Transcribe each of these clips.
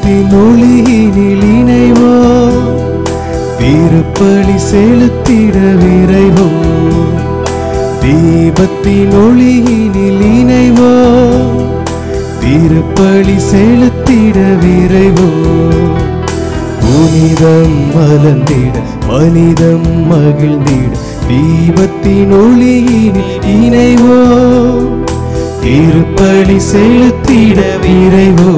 தீபத்தின் ஒளியினில் இணைவோ திருப்பலி செலுத்திட விரைவோ தீபத்தின் ஒளியினில் இணைவோ திருப்பலி செலுத்திட விரைவோ புனிதம் மலர்ந்திட மனிதம் மகிழ்ந்திட தீபத்தின் ஒளியினில் இணைவோ திருப்பலி செலுத்திட விரைவோ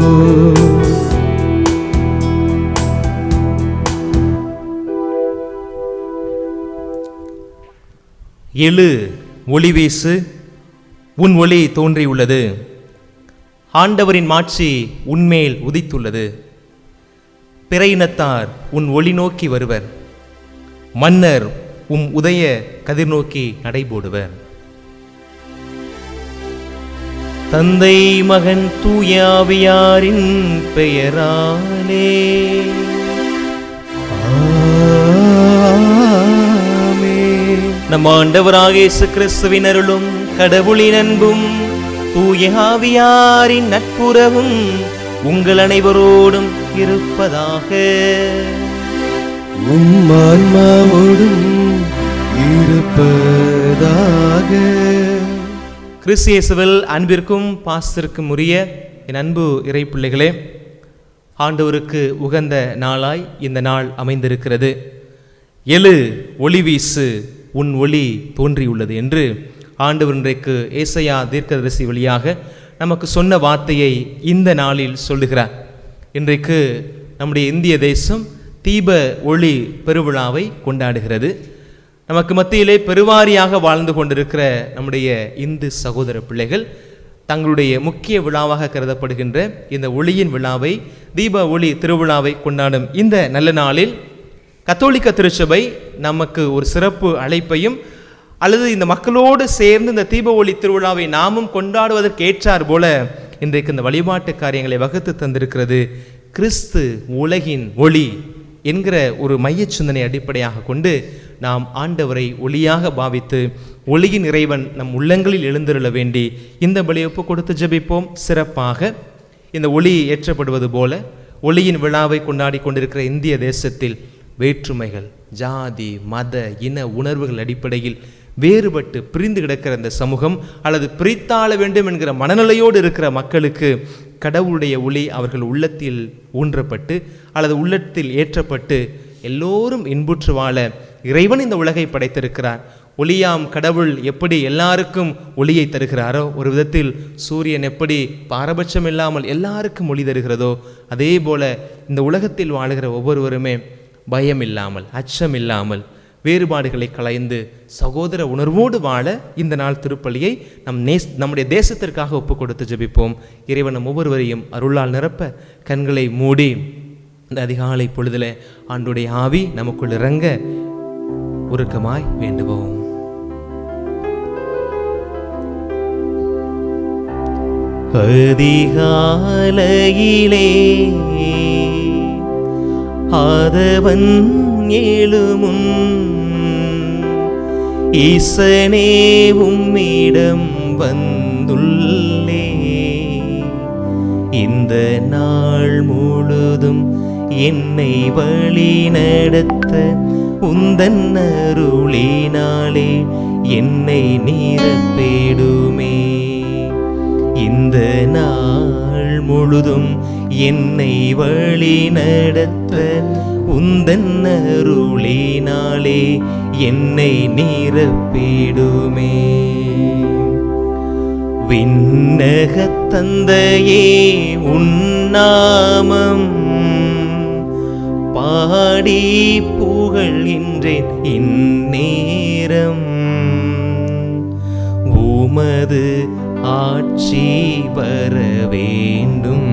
எழு ஒளி வீசு உன் ஒளி தோன்றியுள்ளது ஆண்டவரின் மாட்சி உன்மேல் உதித்துள்ளது பிற இனத்தார் உன் ஒளி நோக்கி வருவர் மன்னர் உம் உதய கதிர் நோக்கி நடைபோடுவர் தந்தை மகன் தூயாவியாரின் பெயராலே ஆமென். நம் ஆண்டவராக இயேசு கிறிஸ்துவின் அருளும் கடவுளின் அன்பும் தூய ஆவியாரின் நட்புறவும் உங்கள் அனைவரோடும் இருப்பதாக உம் ஆன்மாவோடும் இருப்பதாக கிறிஸ்து இயேசுவில் அன்பிற்கும் பாசத்திற்கும் உரிய என் அன்பு இறை பிள்ளைகளே ஆண்டவருக்கு உகந்த நாளாய் இந்த நாள் அமைந்திருக்கிறது எழு ஒளி வீசு உன் ஒளி தோன்றியுள்ளது என்று ஆண்டவர் இன்றைக்கு ஏசையா தீர்க்கதரிசி வழியாக நமக்கு சொன்ன வார்த்தையை இந்த நாளில் சொல்லுகிறார் இன்றைக்கு நம்முடைய இந்திய தேசம் தீப ஒளி பெருவிழாவை கொண்டாடுகிறது நமக்கு மத்தியிலே பெருவாரியாக வாழ்ந்து கொண்டிருக்கிற நம்முடைய இந்து சகோதர பிள்ளைகள் தங்களுடைய முக்கிய விழாவாக கருதப்படுகின்ற இந்த ஒளியின் விழாவை தீப ஒளி திருவிழாவை கொண்டாடும் இந்த நல்ல நாளில் கத்தோலிக்க திருச்சபை நமக்கு ஒரு சிறப்பு அழைப்பையும் அல்லது இந்த மக்களோடு சேர்ந்து இந்த தீப ஒளி திருவிழாவை நாமும் கொண்டாடுவதற்கு ஏற்றார் போல இன்றைக்கு இந்த வழிபாட்டு காரியங்களை வகுத்து தந்திருக்கிறது கிறிஸ்து உலகின் ஒளி என்கிற ஒரு மையச் சிந்தனை அடிப்படையாக கொண்டு நாம் ஆண்டவரை ஒளியாக பாவித்து ஒளியின் இறைவன் நம் உள்ளங்களில் எழுந்திருள வேண்டி இந்த பலியை ஒப்பு கொடுத்து ஜெபிப்போம் சிறப்பாக இந்த ஒளி ஏற்றப்படுவது போல ஒளியின் விழாவை கொண்டாடி கொண்டிருக்கிற இந்திய தேசத்தில் வேற்றுமைகள் ஜாதி மத இன உணர்வுகள் அடிப்படையில் வேறுபட்டு பிரிந்து கிடக்கிற இந்த சமூகம் அல்லது பிரித்தாள வேண்டும் என்கிற மனநிலையோடு இருக்கிற மக்களுக்கு கடவுளுடைய ஒளி அவர்கள் உள்ளத்தில் ஊன்றப்பட்டு அல்லது உள்ளத்தில் ஏற்றப்பட்டு எல்லோரும் இன்புற்று வாழ இறைவன் இந்த உலகை படைத்திருக்கிறார் ஒளியாம் கடவுள் எப்படி எல்லாருக்கும் ஒளியை தருகிறாரோ ஒரு விதத்தில் சூரியன் எப்படி பாரபட்சம் இல்லாமல் எல்லாருக்கும் ஒளி தருகிறதோ அதே போல இந்த உலகத்தில் வாழுகிற ஒவ்வொருவருமே பயம் இல்லாமல் அச்சம் இல்லாமல் வேறுபாடுகளை களைந்து சகோதர உணர்வோடு வாழ இந்த நாள் திருப்பலியை நம் நேஸ் நம்முடைய தேசத்திற்காக ஒப்பு கொடுத்து ஜெபிப்போம் இறைவன் நம் ஒவ்வொருவரையும் அருளால் நிரப்ப கண்களை மூடி இந்த அதிகாலை பொழுதில் ஆண்டுடைய ஆவி நமக்குள் இறங்க உருக்கமாய் வேண்டுவோம் அதிகாலையிலே ஆதவன் ஏழுமுன் ஈசனே உம்மிடம் வந்துள்ளே இந்த நாள் முழுதும் என்னை வழி நடத்த உந்தன் அருளினாலே என்னை நீரப்பேடுமே இந்த நாள் முழுதும் என்னை வழி நடத்த உந்தன் அருளினாலே என்னை நீரப்பேடுமே விண்ணகத் தந்தையே உன்னாமம் பாடி புகழ்கின்றேன் இந்நேரம் உமது ஆட்சி வர வேண்டும்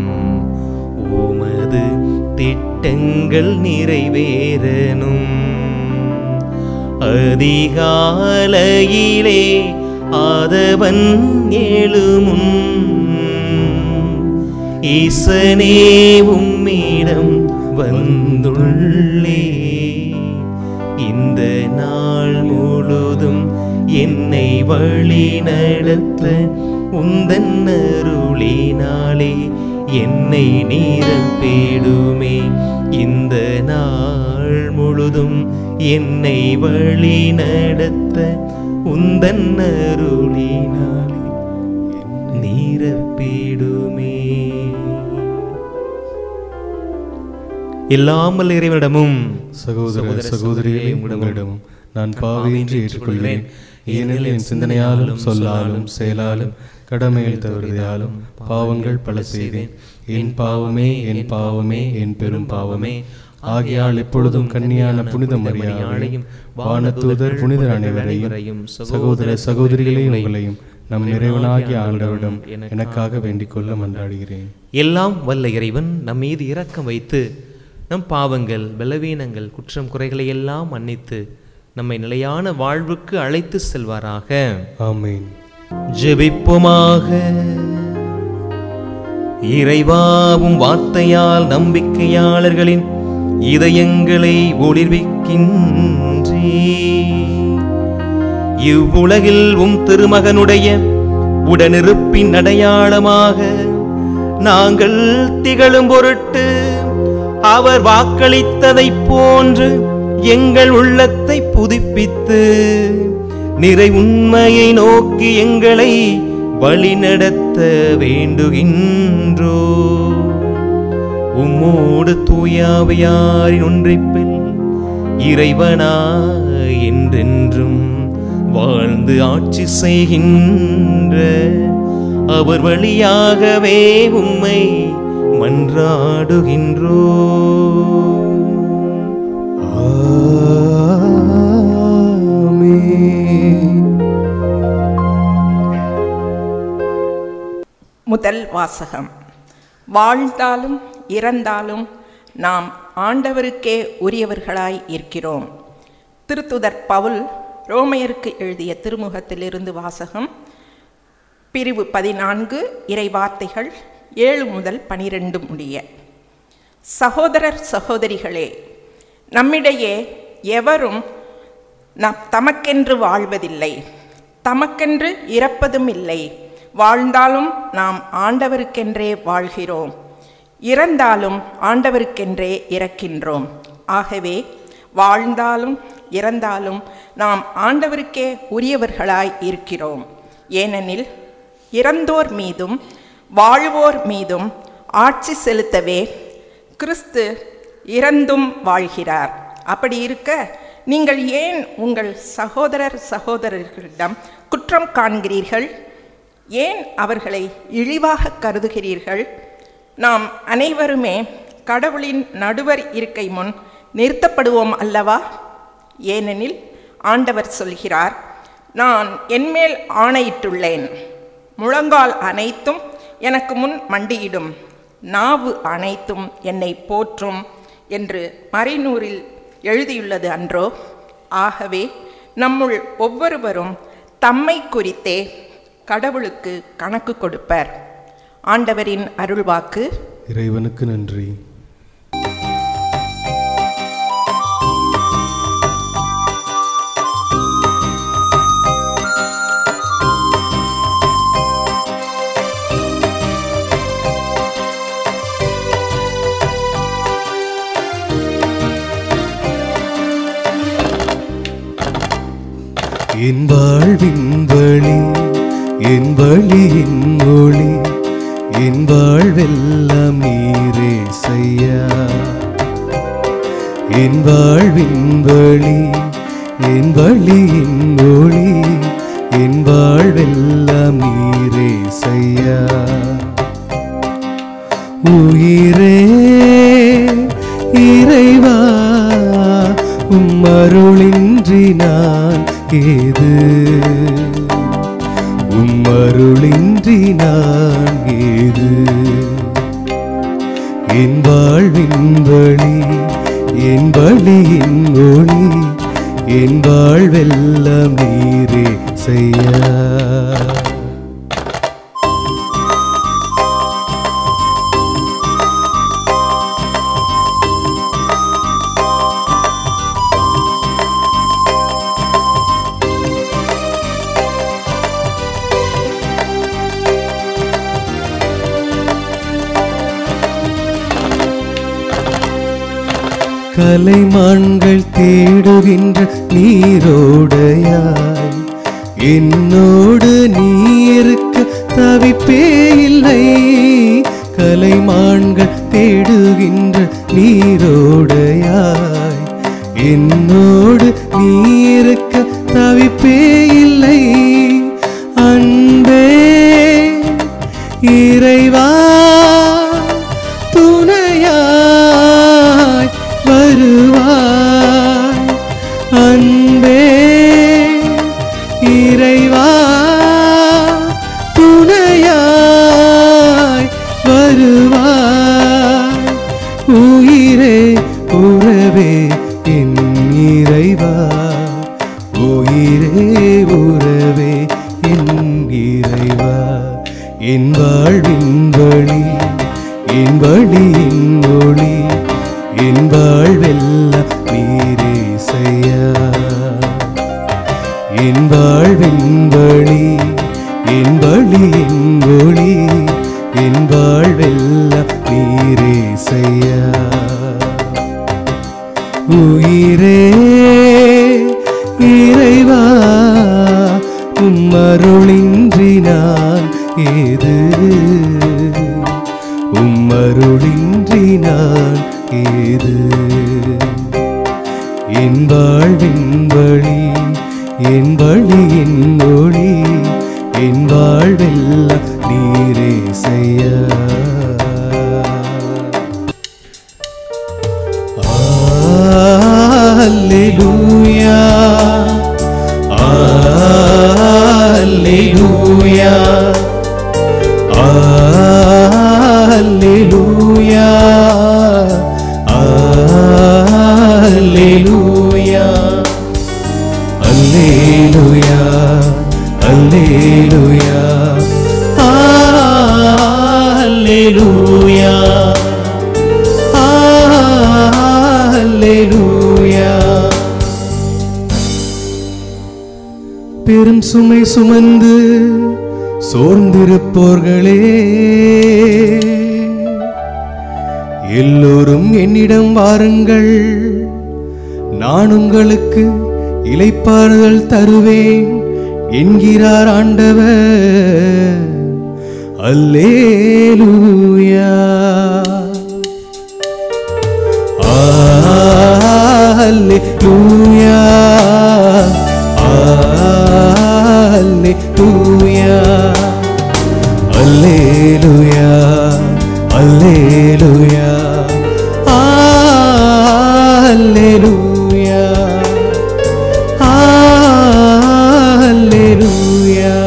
உமது திட்டங்கள் நிறைவேறணும் அதிகாலையிலே ஆதவன் எழுமுன் ஈசனே உம்மிடம் வந்துள்ளே இந்த நாள் முழுதும் என்னை வழி நடத்த உந்தன் அருளினாலே என்னை நிரப்பிடுமே இந்த நாள் முழுதும் என்னை வழி நடத்த உந்தன் அருளினாலே நிரப்பிடுமே இல்லாமல் இறைவனிடமும் சகோதர சகோதரிகளே உங்களிடமும் நான் பாவியின்றி ஏற்றுக்கொள்கிறேன் ஏனெனில் என் சிந்தனையாலும் சொல்லாலும் செயலாலும் கடமையில் தவறுதையாலும் பாவங்கள் பல செய்தேன் என் பாவமே என் பாவமே என் பெரும் பாவமே ஆகையால் எப்பொழுதும் கன்னியான புனித மரியாதையும் வானதூதர் புனிதர் அனைவரையும் சகோதர சகோதரிகளே உங்களையும் நம் இறைவனாகிய ஆண்டவரிடம் எனக்காக வேண்டிக் கொள்ள மன்றாடுகிறேன் எல்லாம் வல்ல இறைவன் நம் மீது இரக்கம் வைத்து நம் பாவங்கள் பலவீனங்கள் குற்றம் குறைகளை எல்லாம் மன்னித்து நம்மை நிலையான வாழ்வுக்கு அழைத்து செல்வாராக ஆமென் ஜெபிப்போமாக இறைவாவும் வார்த்தையால் நம்பிக்கையாளர்களின் இதயங்களை ஒளிர்விக்கின்றே இவ்வுலகில் உம் திருமகனுடைய உடனிருப்பின் அடையாளமாக நாங்கள் திகழும் பொருட்டு அவர் வாக்களித்ததைப் போன்று எங்கள் உள்ளத்தை புதுப்பித்து நிறை உண்மையை நோக்கி எங்களை வழிநடத்த வேண்டுகின்றோ உம்மோடு தூயாவையாரின் ஒன்றிப்பில் இறைவனாய் என்றென்றும் வாழ்ந்து ஆட்சி செய்கின்ற அவர் வழியாகவே உம்மை மன்றாடுகின்றோ ஆமென் முதல் வாசகம் வாழ்ந்தாலும் இறந்தாலும் நாம் ஆண்டவருக்கே உரியவர்களாய் இருக்கிறோம் திருத்துதர் பவுல் ரோமையருக்கு எழுதிய திருமுகத்திலிருந்து வாசகம் பிரிவு பதினான்கு இறை வார்த்தைகள் ஏழு முதல் பனிரெண்டு முடிய சகோதரர் சகோதரிகளே நம்மிடையே எவரும் நம் தமக்கென்று வாழ்வதில்லை தமக்கென்று இறப்பதும் இல்லை வாழ்ந்தாலும் நாம் ஆண்டவருக்கென்றே வாழ்கிறோம் இறந்தாலும் ஆண்டவருக்கென்றே இறக்கின்றோம் ஆகவே வாழ்ந்தாலும் இறந்தாலும் நாம் ஆண்டவருக்கே உரியவர்களாய் இருக்கிறோம் ஏனெனில் இறந்தோர் மீதும் வாழ்வோர் மீதும் ஆட்சி செலுத்தவே கிறிஸ்து இறந்தும் வாழ்கிறார் அப்படி இருக்க நீங்கள் ஏன் உங்கள் சகோதரர் சகோதரர்களிடம் குற்றம் காண்கிறீர்கள் ஏன் அவர்களை இழிவாக கருதுகிறீர்கள் நாம் அனைவருமே கடவுளின் நடுவர் இருக்கை முன் நிறுத்தப்படுவோம் அல்லவா ஏனெனில் ஆண்டவர் சொல்கிறார் நான் என்மேல் ஆணையிட்டுள்ளேன் முழங்கால் அனைத்தும் எனக்கு முன் மண்டியிடும் நாவு அனைத்தும் என்னை போற்றும் என்று மறைநூறில் எழுதியுள்ளது அன்றோ ஆகவே நம்முள் ஒவ்வொருவரும் தம்மை குறித்தே கடவுளுக்கு கணக்கு கொடுப்பர் ஆண்டவரின் அருள்வாக்கு இறைவனுக்கு நன்றி என் வாழ்வின் வழி என் வழியின் மொழி என் வாழ்வெல்லாம் நீரே செய்யா என் வாழ்வின் வழி என் வழியின் மொழி என் வாழ்வெல்லாம் நீரே செய்யா உயிரே இறைவா உம் அருளின்றி நான் ஏது உம் அருளின்றி நான் ஏது என் வாழ்வின் வழி என் வழியின் ஒளி என் வாழ்வெல்லாம் நீரே செய்யா கலைமான்கள் தேடுகின்ற நீரோடையாய் என்னோடு நீ இருக்க தவிப்பே இல்லை கலைமான்கள் தேடுகின்ற நீரோடையாய் என்னோடு நீ இருக்க தவிப்பே இல்லை அன்பே இறைவா துணையாய் வருவாய் அன்பே இறைவா துணையாய் வருவாய் உயிரே உறவே என் இறைவா உயிரே உறவே என் இறைவா என் வாழ்வின் வழி என் வழியின் ஒளி என் வாழ்வெல்லாம் நீரே செய்யா என் வாழ்வின் வழி என் வழியின் ஒளி என் வாழ்வெல்லாம் நீரே செய்யா உயிரே இறைவா உம்மருளின்றி நான் ஏது உம்மருளின்றி நான் ஏது என் வாழ்வின் வழி என் வழியின் ஒளி என் வாழ்வெல்லாம் நீரே செய்ய Alleluia. Alleluia. Alleluia. Alleluia. Alleluia. Alleluia. Alleluia. Alleluia. பெரும் சுமை சுமந்து சோர்ந்திருப்போர்களே எல்லோரும் என்னிடம் வாருங்கள் நான் உங்களுக்கு இளைப்பாறுதல் தருவேன் என்கிறார் ஆண்டவர் அல்லேலூயா Alleluia. Alleluia. Alleluia. Alleluia. Alleluia. Alleluia.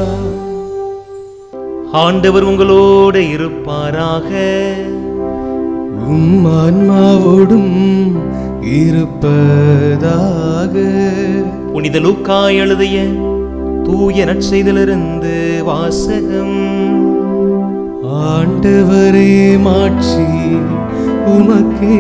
ஆண்டவர் உங்களோடு இருப்பாராக உம் ஆன்மாவோடும் இருப்பதாக புனித லூக்கா எழுதிய தூய நற்செய்திலிருந்து வாசகம் ஆண்டவரே மாட்சி உமக்கே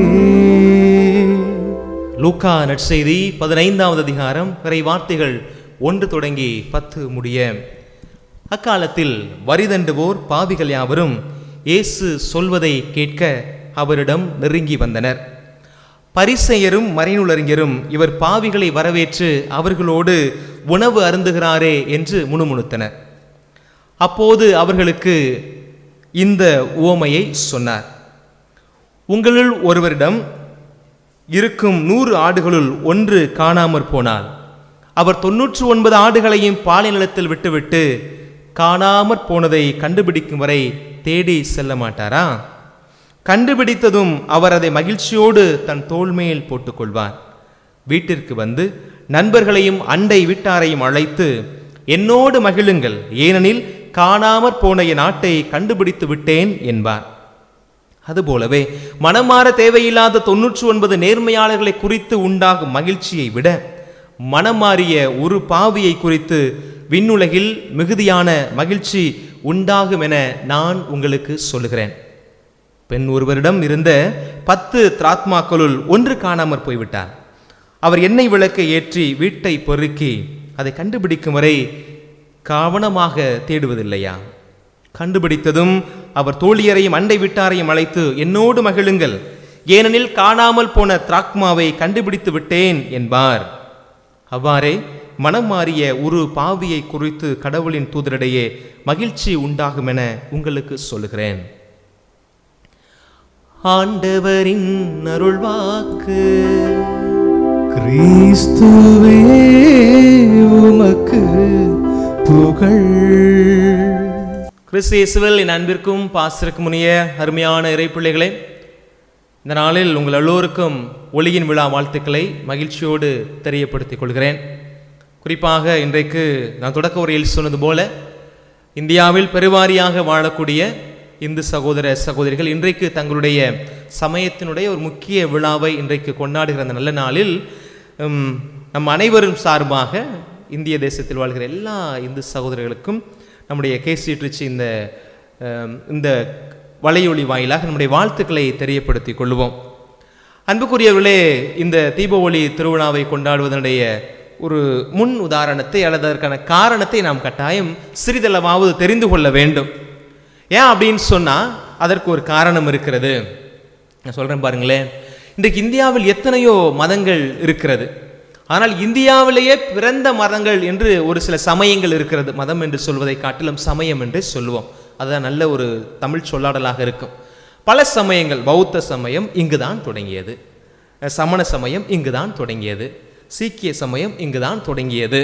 லூக்கா நற்செய்தி பதினைந்தாவது அதிகாரம் இறை வார்த்தைகள் ஒன்று தொடங்கி பத்து முடிய அக்காலத்தில் வரிதண்டுவோர் பாவிகள் யாவரும் இயேசு சொல்வதை கேட்க அவரிடம் நெருங்கி வந்தனர் பரிசெயரும் மறைநூலறிஞரும் இவர் பாவிகளை வரவேற்று அவர்களோடு உணவு அருந்துகிறாரே என்று முணுமுணுத்தனர் அப்போது அவர்களுக்கு இந்த உவமையை சொன்னார் உங்களுள் ஒருவரிடம் இருக்கும் நூறு ஆடுகளுள் ஒன்று காணாமற் போனால் அவர் தொன்னூற்று ஒன்பது ஆடுகளையும் பாலை நிலத்தில் விட்டுவிட்டு காணாமற் போனதை கண்டுபிடிக்கும் வரை தேடி செல்ல மாட்டாரா கண்டுபிடித்ததும் அவர் அதை மகிழ்ச்சியோடு தன் தோள் மேல் போட்டுக்கொள்வார் வீட்டிற்கு வந்து நண்பர்களையும் அண்டை வீட்டாரையும் அழைத்து என்னோடு மகிழுங்கள் ஏனெனில் காணாமற் போன என் நாட்டை கண்டுபிடித்து விட்டேன் என்பார் அதுபோலவே மனமாற தேவையில்லாத தொன்னூற்றி ஒன்பது நேர்மையாளர்களை குறித்து உண்டாகும் மகிழ்ச்சியை விட மனம் மாறிய ஒரு பாவியை குறித்து விண்ணுலகில் மிகுதியான மகிழ்ச்சி உண்டாகும் என நான் உங்களுக்கு சொல்லுகிறேன் பெண் ஒருவரிடம் இருந்த பத்து திராத்மாக்களுள் ஒன்று காணாமற் போய்விட்டார் அவர் எண்ணெய் விளக்கை ஏற்றி வீட்டை பொறுக்கி அதை கண்டுபிடிக்கும் வரை கவனமாக தேடுவதில்லையா கண்டுபிடித்ததும் அவர் தோழியரையும் அண்டை வீட்டாரையும் அழைத்து என்னோடு மகிழுங்கள் ஏனெனில் காணாமல் போன திராக்மாவை கண்டுபிடித்து விட்டேன் என்பார் அவ்வாறே மனம் மாறிய ஒரு பாவியை குறித்து கடவுளின் தூதரிடையே மகிழ்ச்சி உண்டாகும் என உங்களுக்கு சொல்லுகிறேன் ஆண்டவரின் அருள்வாக்கு கிறிஸ்துவே உமக்கு புகழ் கிறிஸ்து இயேசுவில் என் அன்பிற்கும் பாசருக்கு முனிய அருமையான இறைப்பிள்ளைகளே இந்த நாளில் உங்கள் எல்லோருக்கும் ஒளியின் விழா வாழ்த்துக்களை மகிழ்ச்சியோடு தெரியப்படுத்திக் கொள்கிறேன் குறிப்பாக இன்றைக்கு நான் தொடக்க உரையில் சொன்னது போல இந்தியாவில் பெருவாரியாக வாழக்கூடிய இந்து சகோதர சகோதரிகள் இன்றைக்கு தங்களுடைய சமயத்தினுடைய ஒரு முக்கிய விழாவை இன்றைக்கு கொண்டாடுகிற அந்த நல்ல நாளில் உம், நம் அனைவரும் சார்பாக இந்திய தேசத்தில் வாழ்கிற எல்லா இந்து சகோதரர்களுக்கும் நம்முடைய கேசி ட்ரிச்சி இந்த அம், இந்த வலையொலி வாயிலாக நம்முடைய வாழ்த்துக்களை தெரியப்படுத்திக் கொள்வோம் அன்புக்குரியவர்களே இந்த தீப ஒளி திருவிழாவை கொண்டாடுவதனுடைய ஒரு முன் உதாரணத்தை அல்லது அதற்கான காரணத்தை நாம் கட்டாயம் சிறிதளவாவது தெரிந்து கொள்ள வேண்டும் ஏன் அப்படின்னு சொன்னால் அதற்கு ஒரு காரணம் இருக்கிறது நான் சொல்கிறேன் பாருங்களேன் இன்றைக்கு இந்தியாவில் எத்தனையோ மதங்கள் இருக்கிறது ஆனால் இந்தியாவிலேயே பிறந்த மதங்கள் என்று ஒரு சில சமயங்கள் இருக்கிறது மதம் என்று சொல்வதை காட்டிலும் சமயம் என்று சொல்லுவோம் அதுதான் நல்ல ஒரு தமிழ் சொல்லாடலாக இருக்கும் பல சமயங்கள் பௌத்த சமயம் இங்குதான் தொடங்கியது சமண சமயம் இங்குதான் தொடங்கியது சீக்கிய சமயம் இங்குதான் தொடங்கியது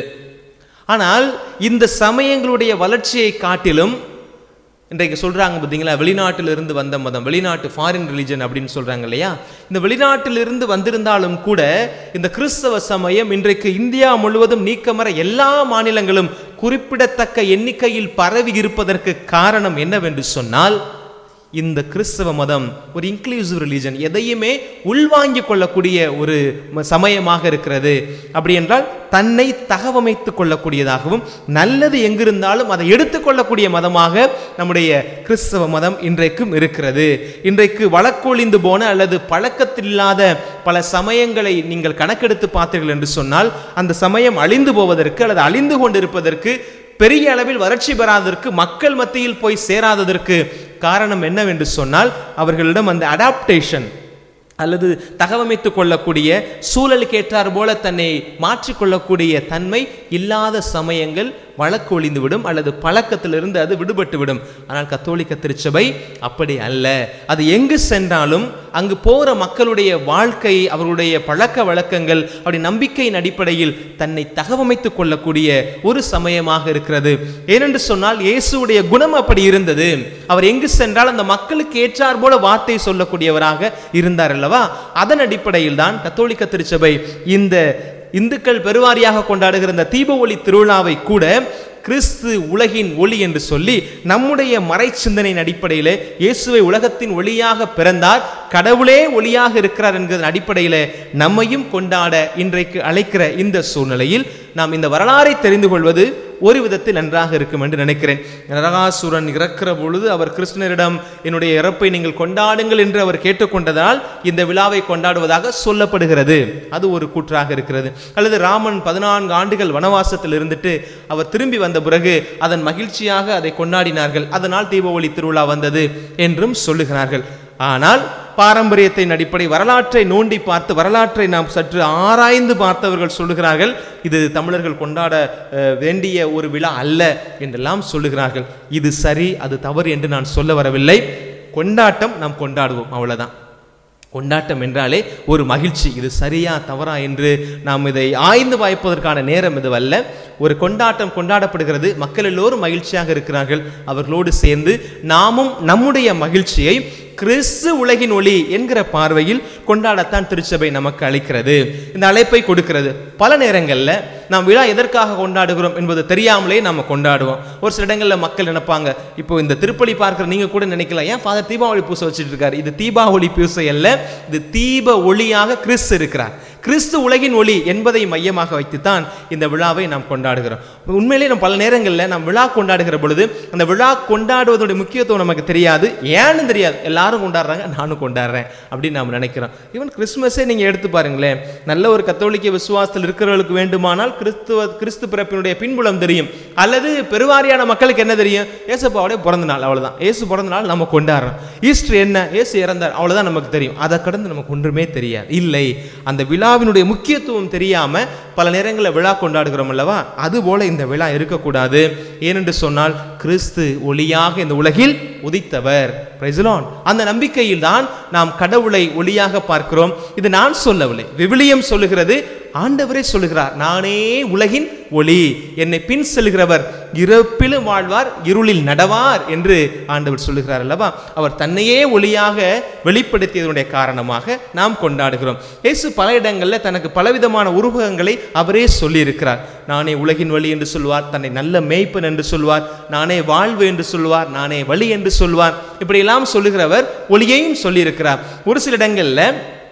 ஆனால் இந்த சமயங்களுடைய வளர்ச்சியை காட்டிலும் இன்றைக்கு சொல்றாங்க பார்த்தீங்களா வெளிநாட்டிலிருந்து வந்த மதம் வெளிநாட்டு ஃபாரின் ரிலிஜன் அப்படின்னு சொல்றாங்க இல்லையா இந்த வெளிநாட்டிலிருந்து வந்திருந்தாலும் கூட இந்த கிறிஸ்தவ சமயம் இன்றைக்கு இந்தியா முழுவதும் நீக்கமர எல்லா மாநிலங்களும் குறிப்பிடத்தக்க எண்ணிக்கையில் பரவி இருப்பதற்கு காரணம் என்னவென்று சொன்னால் இந்த கிறிஸ்தவ மதம் ஒரு இன்க்ளூசிவ் ரிலீஜன் எதையுமே உள்வாங்கிக் கொள்ளக்கூடிய ஒரு ம- சமயமாக இருக்கிறது அப்படி என்றால் தன்னை தகவமைத்துக் கொள்ளக்கூடியதாகவும் நல்லது எங்கிருந்தாலும் அதை எடுத்துக்கொள்ளக்கூடிய மதமாக நம்முடைய கிறிஸ்தவ மதம் இன்றைக்கும் இருக்கிறது இன்றைக்கு வழக்கொழிந்து போன அல்லது பழக்கத்தில் இல்லாத பல சமயங்களை நீங்கள் கணக்கெடுத்து பார்த்தீர்கள் என்று சொன்னால் அந்த சமயம் அழிந்து போவதற்கு அல்லது அழிந்து கொண்டிருப்பதற்கு பெரிய அளவில் வறட்சி பெறாததற்கு மக்கள் மத்தியில் போய் சேராததற்கு காரணம் என்னவென்று சொன்னால் அவர்களிடம் அந்த அடாப்டேஷன் அல்லது தகவமைத்துக் கொள்ளக்கூடிய சூழலுக்கு ஏற்றார் போல தன்னை மாற்றிக்கொள்ளக்கூடிய தன்மை இல்லாத சமயங்கள் வழக்கு ஒளிந்துவிடும் அல்லது பழக்கத்திலிருந்து அது விடுபட்டு விடும் ஆனால் கத்தோலிக்க திருச்சபை அப்படி அல்ல அது எங்கு சென்றாலும் அங்கு போற மக்களுடைய வாழ்க்கை அவர்களுடைய பழக்க வழக்கங்கள் அப்படி நம்பிக்கையின் அடிப்படையில் தன்னை தகவமைத்துக் கொள்ளக்கூடிய ஒரு சமயமாக இருக்கிறது ஏனென்று சொன்னால் இயேசுவுடைய குணம் அப்படி இருந்தது அவர் எங்கு சென்றால் அந்த மக்களுக்கு ஏற்றார் போல வார்த்தை சொல்லக்கூடியவராக இருந்தார் அல்லவா அதன் அடிப்படையில் தான் கத்தோலிக்க திருச்சபை இந்த இந்துக்கள் பெருவாரியாக கொண்டாடுகிற இந்த தீப ஒளி திருவிழாவை கூட கிறிஸ்து உலகின் ஒளி என்று சொல்லி நம்முடைய மறை சிந்தனையின் அடிப்படையில் இயேசுவை உலகத்தின் ஒளியாக பிறந்தார் கடவுளே ஒளியாக இருக்கிறார் என்கிற அடிப்படையில் நம்மையும் கொண்டாட இன்றைக்கு அழைக்கிற இந்த சூழ்நிலையில் நாம் இந்த வரலாறை தெரிந்து கொள்வது ஒரு விதத்தில் நன்றாக இருக்கும் என்று நினைக்கிறேன் நரகாசுரன் இறக்கிற பொழுது அவர் கிருஷ்ணரிடம் என்னுடைய இறப்பை நீங்கள் கொண்டாடுங்கள் என்று அவர் கேட்டுக்கொண்டதால் இந்த விழாவை கொண்டாடுவதாக சொல்லப்படுகிறது அது ஒரு கூற்றாக இருக்கிறது அல்லது ராமன் பதினான்கு ஆண்டுகள் வனவாசத்தில் இருந்துட்டு அவர் திரும்பி வந்த பிறகு அதன் மகிழ்ச்சியாக அதை கொண்டாடினார்கள் அதனால் தீபாவளி திருவிழா வந்தது என்றும் சொல்லுகிறார்கள் ஆனால் பாரம்பரியத்தின் அடிப்படை வரலாற்றை நோண்டி பார்த்து வரலாற்றை நாம் சற்று ஆராய்ந்து பார்த்தவர்கள் சொல்லுகிறார்கள் இது தமிழர்கள் கொண்டாட அஹ், வேண்டிய ஒரு விழா அல்ல என்றெல்லாம் சொல்லுகிறார்கள் இது சரி அது தவறு என்று நான் சொல்ல வரவில்லை கொண்டாட்டம் நாம் கொண்டாடுவோம் அவ்வளவுதான் கொண்டாட்டம் என்றாலே ஒரு மகிழ்ச்சி இது சரியா தவறா என்று நாம் இதை ஆய்ந்து வாய்ப்பதற்கான நேரம் இதுவல்ல ஒரு கொண்டாட்டம் கொண்டாடப்படுகிறது மக்கள் எல்லோரும் மகிழ்ச்சியாக இருக்கிறார்கள் அவர்களோடு சேர்ந்து நாமும் நம்முடைய மகிழ்ச்சியை கிறிஸ்து உலகின் ஒளி என்கிற பார்வையில் கொண்டாடத்தான் திருச்சபை நமக்கு அளிக்கிறது இந்த அழைப்பை கொடுக்கிறது பல நேரங்களில் நாம் விழா எதற்காக கொண்டாடுகிறோம் என்பது தெரியாமலே நாம கொண்டாடுவோம் ஒரு சில இடங்களில் மக்கள் நினைப்பாங்க இப்போ இந்த திருப்பலி பார்க்குற நீங்க கூட நினைக்கலாம் ஏன் ஃபாதர் தீபாவளி பூசை வச்சுட்டு இருக்காரு இது தீபாவளி பூசை அல்ல இது தீப ஒளியாக கிறிஸ்து இருக்கிறார் கிறிஸ்து உலகின் ஒளி என்பதை மையமாக வைத்துத்தான் இந்த விழாவை நாம் கொண்டாடுகிறோம் உண்மையிலே நம்ம பல நேரங்களில் நாம் விழா கொண்டாடுகிற பொழுது அந்த விழா கொண்டாடுவதோட முக்கியத்துவம் நமக்கு தெரியாது ஏன்னு தெரியாது எல்லாரும் கொண்டாடுறாங்க நானும் கொண்டாடுறேன் அப்படின்னு நாம் நினைக்கிறோம் ஈவன் கிறிஸ்மஸே நீங்கள் எடுத்து பாருங்களேன் நல்ல ஒரு கத்தோலிக்க விசுவாசத்தில் இருக்கிறவர்களுக்கு வேண்டுமானால் கிறிஸ்துவ கிறிஸ்து பிறப்பினுடைய பின்புலம் தெரியும் அல்லது பெருவாரியான மக்களுக்கு என்ன தெரியும் ஏசப்பாவுடைய பிறந்த நாள் அவ்வளவுதான் ஏசு பிறந்த நாள் நம்ம கொண்டாடுறோம் ஈஸ்டர் என்ன ஏசு இறந்தார் அவ்வளவுதான் நமக்கு தெரியும் அதை கடந்து நமக்கு ஒன்றுமே தெரியாது இல்லை அந்த விழாவினுடைய முக்கியத்துவம் தெரியாம பல நேரங்களில் விழா கொண்டாடுகிறோம் அல்லவா அதுபோல இந்த விழா இருக்கக்கூடாது ஏனென்று சொன்னால் கிறிஸ்து ஒளியாக இந்த உலகில் உதித்தவர் Praise the Lord. அந்த நம்பிக்கையில் தான் நாம் கடவுளை ஒளியாக பார்க்கிறோம் இது நான் சொல்லவில்லை விவிலியம் சொல்லுகிறது ஆண்டவரே சொல்லுகிறார் நானே உலகின் ஒளி என்னை பின் செல்கிறவர் இறப்பிலும் வாழ்வார் இருளில் நடவார் என்று ஆண்டவர் சொல்லுகிறார் அல்லவா அவர் தன்னையே ஒளியாக வெளிப்படுத்தியதனுடைய காரணமாக நாம் கொண்டாடுகிறோம் இயேசு பல இடங்களில் தனக்கு பலவிதமான உருவகங்களை அவரே சொல்லியிருக்கிறார் நானே உலகின் வழி என்று சொல்வார் தன்னை நல்ல மேய்ப்பன் என்று சொல்வார் நானே வாழ்வு என்று சொல்வார் நானே வழி என்று சொல்வார் இப்படியெல்லாம் சொல்லுகிறவர் ஒளியையும் சொல்லியிருக்கிறார் ஒரு சில இடங்களில்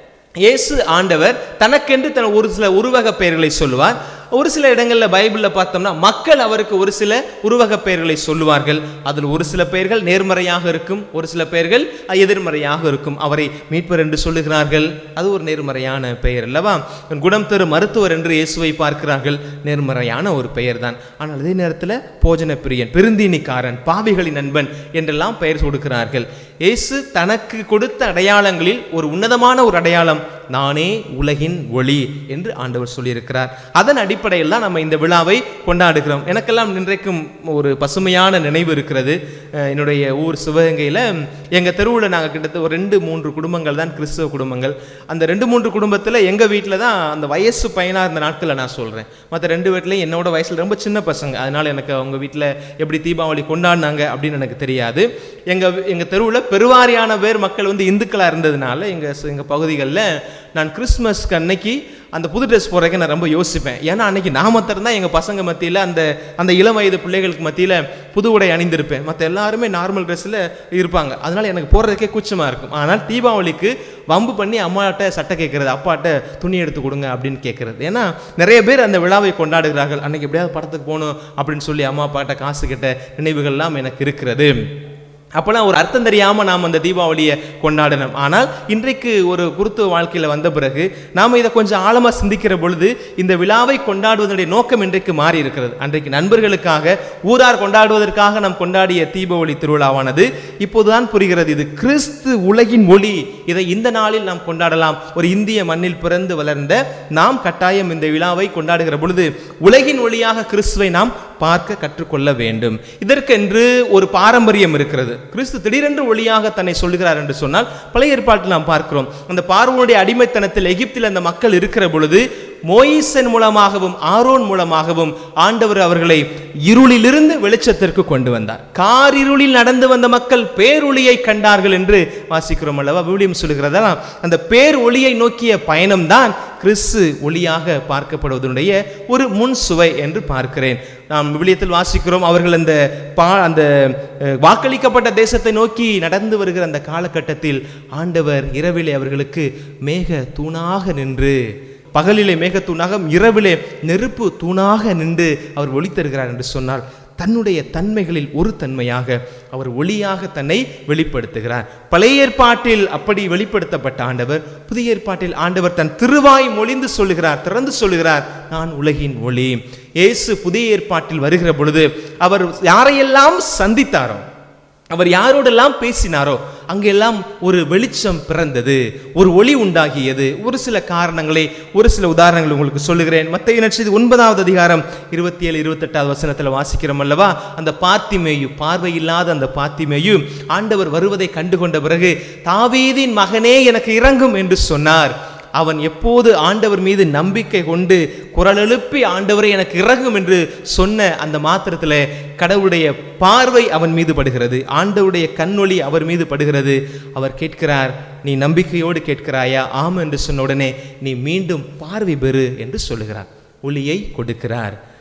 இயேசு ஆண்டவர் தனக்கென்று தன் ஒரு சில உருவக பெயர்களை சொல்லுவார் ஒரு சில இடங்களில் பைபிளில் பார்த்தோம்னா மக்கள் அவருக்கு ஒரு சில உருவக பெயர்களை சொல்லுவார்கள் அதில் ஒரு சில பெயர்கள் நேர்மறையாக இருக்கும் ஒரு சில பெயர்கள் எதிர்மறையாக இருக்கும் அவரை மீட்பர் என்று சொல்லுகிறார்கள் அது ஒரு நேர்மறையான பெயர் அல்லவா குணம் தரும் மருத்துவர் என்று இயேசுவை பார்க்கிறார்கள் நேர்மறையான ஒரு பெயர் தான் ஆனால் அதே நேரத்தில் போஜன பிரியன் பெருந்தீனிக்காரன் பாவிகளின் நண்பன் என்றெல்லாம் பெயர் கொடுக்கிறார்கள் இயேசு தனக்கு கொடுத்த அடையாளங்களில் ஒரு உன்னதமான ஒரு அடையாளம் நானே உலகின் ஒளி என்று ஆண்டவர் சொல்லியிருக்கிறார் அதன் அடிப்படையில் தான் நம்ம இந்த விழாவை கொண்டாடுகிறோம் எனக்கெல்லாம் இன்றைக்கும் ஒரு பசுமையான நினைவு இருக்கிறது அஹ் என்னுடைய ஊர் சிவகங்கையில் எங்கள் தெருவில் நாங்கள் கிட்டத்தட்ட ஒரு ரெண்டு மூன்று குடும்பங்கள் தான் கிறிஸ்தவ குடும்பங்கள் அந்த ரெண்டு மூன்று குடும்பத்தில் எங்கள் வீட்டில் தான் அந்த வயசு பையனாக இருந்த நாட்களில் நான் சொல்கிறேன் மற்ற ரெண்டு வீட்லையும் என்னோட வயசில் ரொம்ப சின்ன பசங்க அதனால் எனக்கு அவங்க வீட்டில் எப்படி தீபாவளி கொண்டாடினாங்க அப்படின்னு எனக்கு தெரியாது எங்கள் எங்கள் தெருவில் பெருவாரியான பேர் மக்கள் வந்து இந்துக்களாக இருந்ததுனால எங்கள் எங்கள் பகுதிகளில் நான் கிறிஸ்மஸ்க்கு அன்னைக்கு அந்த புது ட்ரெஸ் போடுறதுக்கு நான் ரொம்ப யோசிப்பேன் ஏன்னா அன்னைக்கு நான் மாத்திரம் தான் எங்கள் பசங்க மத்தியில் அந்த அந்த இளம் வயது பிள்ளைகளுக்கு மத்தியில் புது உடை அணிந்திருப்பேன் மற்ற எல்லாருமே நார்மல் ட்ரெஸ்ஸில் இருப்பாங்க அதனால் எனக்கு போடுறதுக்கே கூச்சமாக இருக்கும் ஆனால் தீபாவளிக்கு வம்பு பண்ணி அம்மாட்ட சட்டை கேட்குறது அப்பாட்ட துணி எடுத்து கொடுங்க அப்படின்னு கேட்குறது ஏன்னா நிறைய பேர் அந்த விழாவை கொண்டாடுகிறார்கள் அன்னைக்கு எப்படியாவது படத்துக்கு போகணும் அப்படின்னு சொல்லி அம்மா அப்பாட்ட காசு கிட்ட நினைவுகள்லாம் எனக்கு இருக்கிறது அப்போலாம் ஒரு அர்த்தம் தெரியாமல் நாம் அந்த தீபாவளியை கொண்டாடணும் ஆனால் இன்றைக்கு ஒரு குருத்துவ வாழ்க்கையில் வந்த பிறகு நாம் இதை கொஞ்சம் ஆழமாக சிந்திக்கிற பொழுது இந்த விழாவை கொண்டாடுவதனுடைய நோக்கம் இன்றைக்கு மாறி இருக்கிறது அன்றைக்கு நண்பர்களுக்காக ஊரார் கொண்டாடுவதற்காக நாம் கொண்டாடிய தீபாவளி திருவிழாவானது இப்போதுதான் புரிகிறது இது கிறிஸ்து உலகின் ஒளி இதை இந்த நாளில் நாம் கொண்டாடலாம் ஒரு இந்திய மண்ணில் பிறந்து வளர்ந்த நாம் கட்டாயம் இந்த விழாவை கொண்டாடுகிற பொழுது உலகின் ஒளியாக கிறிஸ்துவை நாம் பார்க்க கற்றுக்கொள்ள வேண்டும் இதற்கென்று ஒரு பாரம்பரியம் இருக்கிறது கிறிஸ்து திடீரென்று ஒளியாக தன்னை சொல்லுகிறார் என்று சொன்னால் பழைய ஏற்பாட்டில் நாம் பார்க்கிறோம் அந்த பார்வனுடைய அடிமைத்தனத்தில் எகிப்தில் அந்த மக்கள் இருக்கிற பொழுது மோயிசன் மூலமாகவும் ஆரோன் மூலமாகவும் ஆண்டவர் அவர்களை இருளிலிருந்து வெளிச்சத்திற்கு கொண்டு வந்தார் காரிருளில் நடந்து வந்த மக்கள் பேரொளியை கண்டார்கள் என்று வாசிக்கிறோம் அல்லவா விவிலியம் சொல்லுகிறதா அந்த பேர் ஒளியை நோக்கிய பயணம்தான் கிறிஸ்து ஒளியாக பார்க்கப்படுவதனுடைய ஒரு முன் சுவை என்று பார்க்கிறேன் நாம் விவிலியத்தில் வாசிக்கிறோம் அவர்கள் அந்த பா அந்த அஹ், வாக்களிக்கப்பட்ட தேசத்தை நோக்கி நடந்து வருகிற அந்த காலகட்டத்தில் ஆண்டவர் இரவிலே அவர்களுக்கு மேக தூணாக நின்று பகலிலே மேகத்தூணாக இரவிலே நெருப்பு தூணாக நின்று அவர் ஒளி தருகிறார் என்று சொன்னால் தன்னுடைய தன்மைகளில் ஒரு தன்மையாக அவர் ஒளியாக தன்னை வெளிப்படுத்துகிறார் பழைய ஏற்பாட்டில் அப்படி வெளிப்படுத்தப்பட்ட ஆண்டவர் புதிய ஏற்பாட்டில் ஆண்டவர் தன் திருவாய் மொழிந்து சொல்லுகிறார் திறந்து சொல்லுகிறார் நான் உலகின் ஒளி இயேசு புதிய ஏற்பாட்டில் வருகிற பொழுது அவர் யாரையெல்லாம் சந்தித்தாரோ அவர் யாரோடெல்லாம் பேசினாரோ அங்கெல்லாம் ஒரு வெளிச்சம் பிறந்தது ஒரு ஒளி உண்டாகியது ஒரு சில காரணங்களை ஒரு சில உதாரணங்கள் உங்களுக்கு சொல்லுகிறேன் மத்திய நட்சது ஒன்பதாவது அதிகாரம் இருபத்தி ஏழு இருபத்தெட்டாவது வசனத்தில் வாசிக்கிறோம் அல்லவா அந்த பாத்திமேயு பார்வையில்லாத அந்த பாத்திமேயு ஆண்டவர் வருவதை கண்டுகொண்ட பிறகு தாவீதின் மகனே எனக்கு இறங்கும் என்று சொன்னார் அவன் எப்போது ஆண்டவர் மீது நம்பிக்கை கொண்டு குரல் எழுப்பி ஆண்டவரை எனக்கு இறங்கும் என்று சொன்ன அந்த மாத்திரத்தில் கடவுளுடைய பார்வை அவன் மீது படுகிறது ஆண்டவருடைய கண்ணொளி அவர் மீது படுகிறது அவர் கேட்கிறார் நீ நம்பிக்கையோடு கேட்கிறாயா ஆம் என்று சொன்ன உடனே நீ மீண்டும் பார்வை பெறு என்று சொல்லுகிறார் ஒளியை கொடுக்கிறார்